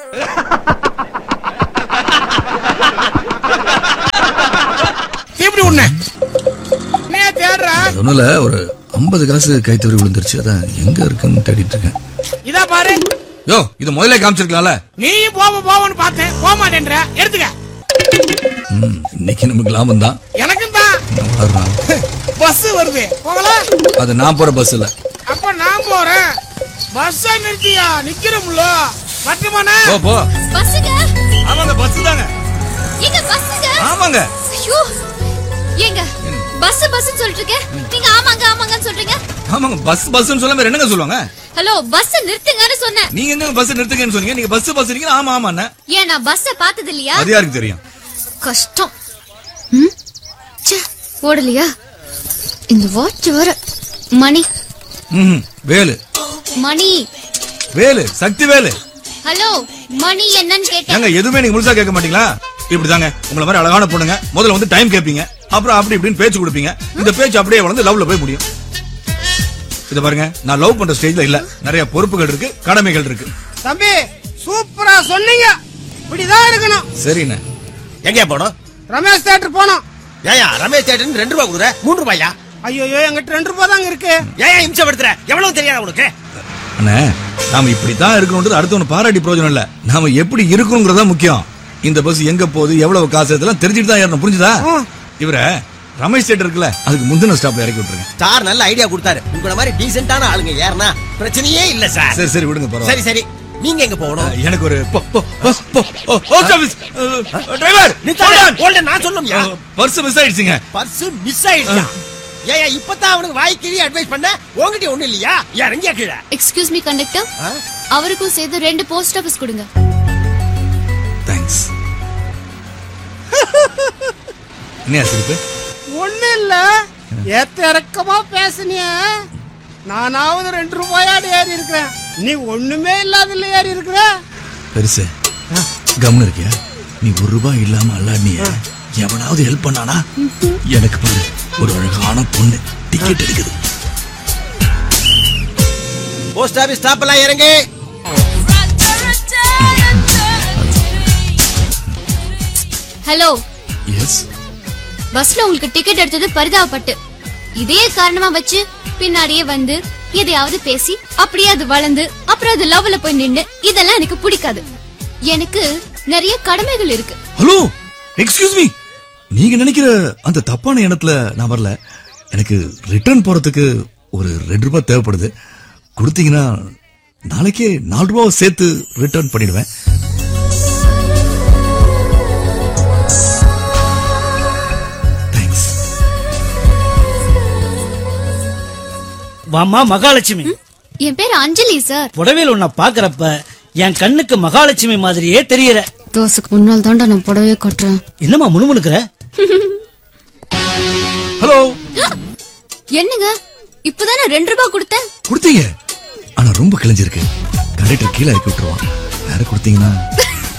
எப்படி உன்ன என்ன தேடுற ஒண்ணுல ஒரு ஐம்பது காசு கைத்தறி விழுந்துருச்சு அதான் எங்க இருக்குன்னு தேடிட்டு இருக்கேன் இதா பாரு யோ இது முதல்ல காமிச்சிருக்கலாம்ல நீயும் போவ போவன்னு பார்த்தேன் போக மாட்டேன்ற எடுத்துக்க ம், இன்னைக்கு நமக்கு லாபம் தான் எனக்கும் தான் பஸ் வருது போகலாம் அது நான் போற பஸ் இல்ல அப்ப நான் போறேன் பஸ் நிறுத்தியா நிக்கிறோம்ல பட்டுமாண்ணா போ போ பஸ்ஸுங்க ஆமாங்க பஸ் தாங்க எங்க பஸ்ஸுங்க ஆமாங்க ஐயோ ஏங்க பஸ் பஸ் சொல்லிட்டு இருக்கேன் நீங்க ஆமாங்க ஆமாங்கன்னு சொல்றீங்க ஆமாங்க பஸ் பஸ்னு சொல்லாம வேற என்னங்க சொல்லுவாங்க ஹலோ பஸ் நிறுத்துங்கன்னு சொன்னேன் நீங்க எங்க பஸ் நிறுத்துங்கன்னு சொன்னீங்க நீங்க பஸ் பஸ் இருக்கீங்க ஆமா ஆமா ஏன் நான் பஸ்ஸ பார்த்தது இல்லையா அது யாருக்கு தெரியும் கஷ்டம் ம்? ச்சே, ஓடலையா இந்த வாட்ச் வர மணி ம் வேலு மணி வேலு சக்தி வேலு ஹலோ மணி என்னன்னு கேட்டேன் ஏங்க எதுவுமே நீங்க முழுசா கேட்க மாட்டீங்களா இப்படிதாங்க உங்களை மாதிரி அழகான பொண்ணுங்க முதல்ல வந்து டைம் கேட்பீங்க அப்புறம் அப்படி இப்படின்னு பேச்சு கொடுப்பீங்க இந்த பேச்சு அப்படியே வளர்ந்து லவ்ல போய் முடியும் இத பாருங்க நான் லவ் பண்ற ஸ்டேஜ்ல இல்ல நிறைய பொறுப்புகள் இருக்கு கடமைகள் இருக்கு தம்பி சூப்பரா சொன்னீங்க இப்படிதான் இருக்கணும் சரிண்ணே எங்க போனோம் ரமேஷ் தேட்டர் போனோம் ஏயா ரமேஷ் தேட்டர் ரெண்டு ரூபா கொடுக்குற மூணு ரூபாயா ஐயோ எங்கிட்ட ரெண்டு ரூபாய் தாங்க இருக்கு ஏன் இம்சப்படுத்துற எவ்வளவு தெரியாத உனக்கு அண்ணே நாம இப்படித்தான் இருக்கணும்ன்றது அடுத்தவன பாராட்டி பிரயோஜனம் இல்ல நாம எப்படி இருக்கணுங்கிறதா முக்கியம் இந்த பஸ் எங்க போகுது எவ்வளவு காசு இதெல்லாம் தெரிஞ்சுட்டு தான் ஏறணும் புரிஞ்சுதா இவர ரமேஷ் தேட்டர் இருக்குல்ல அதுக்கு முந்தின ஸ்டாப்ல இறக்கி விட்டுருங்க சார் நல்ல ஐடியா கொடுத்தாரு உங்கள மாதிரி டீசென்டான ஆளுங்க ஏறனா பிரச்சனையே இல்ல சார் சரி சரி விடுங்க பரவாயில்ல சரி சரி நீங்க எங்க போகணும் எனக்கு ஒரு போ- போ- போ- போ- போ- போஸ்ட் ஆபீஸ் டிரைவர் ஓல்டன் நான் சொல்லும்யா பர்ஸ் மிஸ் ஆயிடுச்சுங்க பர்ஸ் மிஸ் ஆயிடுச்சா ஏயா இப்பதான் அவனுக்கு வாய் கிழி அட்வைஸ் பண்ண உங்ககிட்ட ஒண்ணு இல்லையா இறங்கியா கீழே எக்ஸ்கியூஸ் மீ கண்டக்டர் ஆ? அவருக்கும் சேர்த்து ரெண்டு போஸ்ட் ஆபீஸ் கொடுங்க தேங்க்ஸ் என்ன சிரிப்பு ஒண்ணு இல்ல ஏத்த இறக்கமா பேசுனிய நானாவது ரெண்டு ரூபாயாடு ஏறி இருக்கிறேன் நீ ஒண்ணுமே இல்லாதல ஏறி இருக்கிற பெருசு கம்னு இருக்கியா நீ ஒரு ரூபாய் இல்லாம அல்லாடினிய எவனாவது ஹெல்ப் பண்ணானா எனக்கு பாரு ஒரு அழகான பொண்ணு டிக்கெட் எடுக்குது போஸ்ட் ஆபீஸ் ஸ்டாப் எல்லாம் இறங்கு ஹலோ எஸ் பஸ்ல உங்களுக்கு டிக்கெட் எடுத்தது பரிதாபப்பட்டு இதே காரணமா வச்சு பின்னாடியே வந்து எதையாவது பேசி அப்படியே அது வளர்ந்து அப்புறம் அது லவ்ல போய் நின்னு இதெல்லாம் எனக்கு பிடிக்காது எனக்கு நிறைய கடமைகள் இருக்கு ஹலோ எக்ஸ்கியூஸ் மீ நீங்க நினைக்கிற அந்த தப்பான எண்ணத்துல நான் வரல எனக்கு ரிட்டர்ன் போறதுக்கு ஒரு ரெண்டு ரூபாய் தேவைப்படுது கொடுத்தீங்கன்னா நாளைக்கே நாலு ரூபாய் சேர்த்து ரிட்டர்ன் பண்ணிடுவேன் தேங்க்ஸ் வாமா மகாலட்சுமி என் பேர் அஞ்சலி சார் புடவையில் உன்னை பாக்குறப்ப என் கண்ணுக்கு மகாலட்சுமி மாதிரியே தெரியற தோசுக்கு முன்னால் தாண்டா நான் புடவையே கட்டுறேன் என்னம்மா முணுமுணுக்கிற ஹலோ என்னங்க இப்பதானே ரெண்டு ரூபாய் கொடுத்தேன் கொடுத்தீங்க ஆனா ரொம்ப கிழிஞ்சிருக்கு கண்டக்டர் கீழே இறக்கி விட்டுருவான் வேற கொடுத்தீங்கன்னா